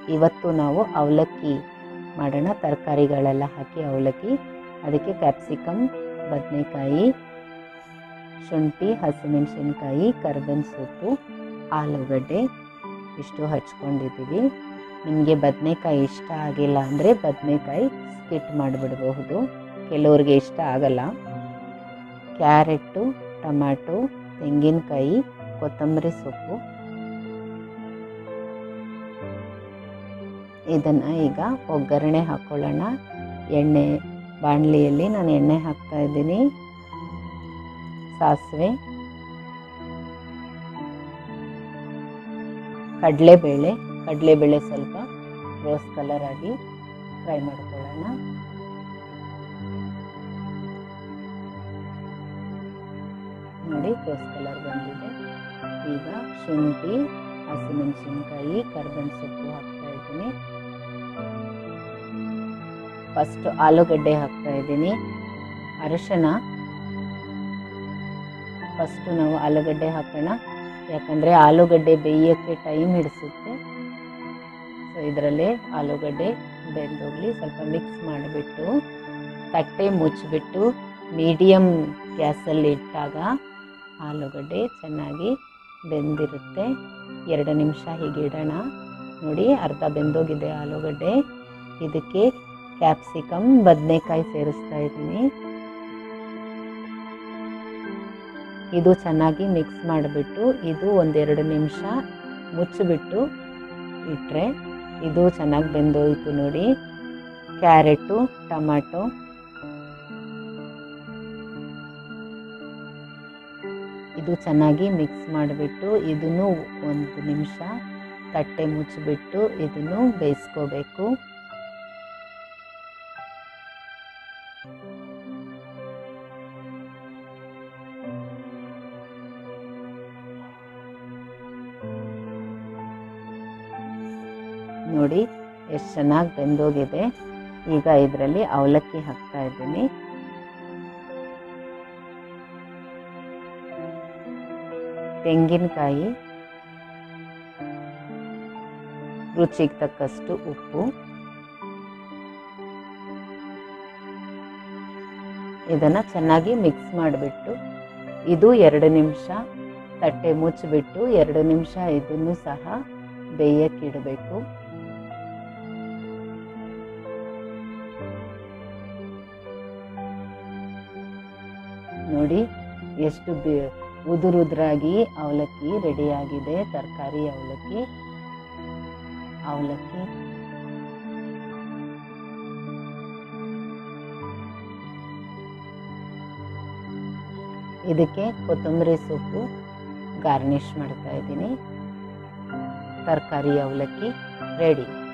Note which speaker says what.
Speaker 1: ಇವತ್ತು ನಾವು ಅವಲಕ್ಕಿ ಮಾಡೋಣ ತರಕಾರಿಗಳೆಲ್ಲ ಹಾಕಿ ಅವಲಕ್ಕಿ ಅದಕ್ಕೆ ಕ್ಯಾಪ್ಸಿಕಮ್ ಬದನೆಕಾಯಿ ಶುಂಠಿ ಹಸಿಮೆಣಸಿನ್ಕಾಯಿ ಕರ್ಬೇವಿನ ಸೊಪ್ಪು ಆಲೂಗಡ್ಡೆ ಇಷ್ಟು ಹಚ್ಕೊಂಡಿದ್ದೀವಿ ನಿಮಗೆ ಬದನೆಕಾಯಿ ಇಷ್ಟ ಆಗಿಲ್ಲ ಅಂದರೆ ಬದನೆಕಾಯಿ ಸ್ಕಿಟ್ ಮಾಡಿಬಿಡಬಹುದು ಕೆಲವ್ರಿಗೆ ಇಷ್ಟ ಆಗಲ್ಲ ಕ್ಯಾರೆಟು ಟೊಮ್ಯಾಟೊ ತೆಂಗಿನಕಾಯಿ ಕೊತ್ತಂಬರಿ ಸೊಪ್ಪು ಇದನ್ನು ಈಗ ಒಗ್ಗರಣೆ ಹಾಕ್ಕೊಳ್ಳೋಣ ಎಣ್ಣೆ ಬಾಣಲಿಯಲ್ಲಿ ನಾನು ಎಣ್ಣೆ ಹಾಕ್ತಾ ಇದ್ದೀನಿ ಸಾಸಿವೆ ಕಡಲೆಬೇಳೆ ಕಡಲೆಬೇಳೆ ಸ್ವಲ್ಪ ರೋಸ್ ಕಲರ್ ಆಗಿ ಫ್ರೈ ಮಾಡ್ಕೊಳ್ಳೋಣ ನೋಡಿ ರೋಸ್ ಕಲರ್ ಬಂದಿದೆ ಈಗ ಶುಂಠಿ ಹಸಿಮೆಣಸಿನ್ಕಾಯಿ ಕರ್ಬೇವಿನ ಸೊಪ್ಪು ಹಾಕ್ತಾ ಇದ್ದೀನಿ ಫಸ್ಟ್ ಆಲೂಗಡ್ಡೆ ಹಾಕ್ತಾ ಇದ್ದೀನಿ ಅರಶಿನ ಫಸ್ಟು ನಾವು ಆಲೂಗಡ್ಡೆ ಹಾಕೋಣ ಯಾಕಂದರೆ ಆಲೂಗಡ್ಡೆ ಬೇಯೋಕ್ಕೆ ಟೈಮ್ ಹಿಡಿಸುತ್ತೆ ಸೊ ಇದರಲ್ಲೇ ಆಲೂಗಡ್ಡೆ ಬೆಂದೋಗಲಿ ಸ್ವಲ್ಪ ಮಿಕ್ಸ್ ಮಾಡಿಬಿಟ್ಟು ತಟ್ಟೆ ಮುಚ್ಚಿಬಿಟ್ಟು ಮೀಡಿಯಮ್ ಗ್ಯಾಸಲ್ಲಿ ಇಟ್ಟಾಗ ಆಲೂಗಡ್ಡೆ ಚೆನ್ನಾಗಿ ಬೆಂದಿರುತ್ತೆ ಎರಡು ನಿಮಿಷ ಹೀಗೆ ಇಡೋಣ ನೋಡಿ ಅರ್ಧ ಬೆಂದೋಗಿದೆ ಆಲೂಗಡ್ಡೆ ಇದಕ್ಕೆ ಕ್ಯಾಪ್ಸಿಕಮ್ ಬದನೆಕಾಯಿ ಸೇರಿಸ್ತಾ ಇದ್ದೀನಿ ಇದು ಚೆನ್ನಾಗಿ ಮಿಕ್ಸ್ ಮಾಡಿಬಿಟ್ಟು ಇದು ಒಂದೆರಡು ನಿಮಿಷ ಮುಚ್ಚಿಬಿಟ್ಟು ಇಟ್ಟರೆ ಇದು ಚೆನ್ನಾಗಿ ಬೆಂದೋಯ್ತು ನೋಡಿ ಕ್ಯಾರೆಟು ಟೊಮ್ಯಾಟೊ ಇದು ಚೆನ್ನಾಗಿ ಮಿಕ್ಸ್ ಮಾಡಿಬಿಟ್ಟು ಇದನ್ನು ಒಂದು ನಿಮಿಷ ತಟ್ಟೆ ಮುಚ್ಚಿಬಿಟ್ಟು ಇದನ್ನು ಬೇಯಿಸ್ಕೋಬೇಕು ನೋಡಿ ಎಷ್ಟು ಚೆನ್ನಾಗಿ ಬೆಂದೋಗಿದೆ ಈಗ ಇದರಲ್ಲಿ ಅವಲಕ್ಕಿ ಹಾಕ್ತಾ ಇದ್ದೀನಿ ತೆಂಗಿನಕಾಯಿ ರುಚಿಗೆ ತಕ್ಕಷ್ಟು ಉಪ್ಪು ಇದನ್ನು ಚೆನ್ನಾಗಿ ಮಿಕ್ಸ್ ಮಾಡಿಬಿಟ್ಟು ಇದು ಎರಡು ನಿಮಿಷ ತಟ್ಟೆ ಮುಚ್ಚಿಬಿಟ್ಟು ಎರಡು ನಿಮಿಷ ಇದನ್ನು ಸಹ ಬೇಯಕ್ಕಿಡಬೇಕು ನೋಡಿ ಎಷ್ಟು ಬಿ ಉದುರುದ್ರಾಗಿ ಅವಲಕ್ಕಿ ರೆಡಿಯಾಗಿದೆ ತರಕಾರಿ ಅವಲಕ್ಕಿ ಅವಲಕ್ಕಿ ಇದಕ್ಕೆ ಕೊತ್ತಂಬರಿ ಸೊಪ್ಪು ಗಾರ್ನಿಷ್ ಮಾಡ್ತಾ ಇದ್ದೀನಿ ತರಕಾರಿ ಅವಲಕ್ಕಿ ರೆಡಿ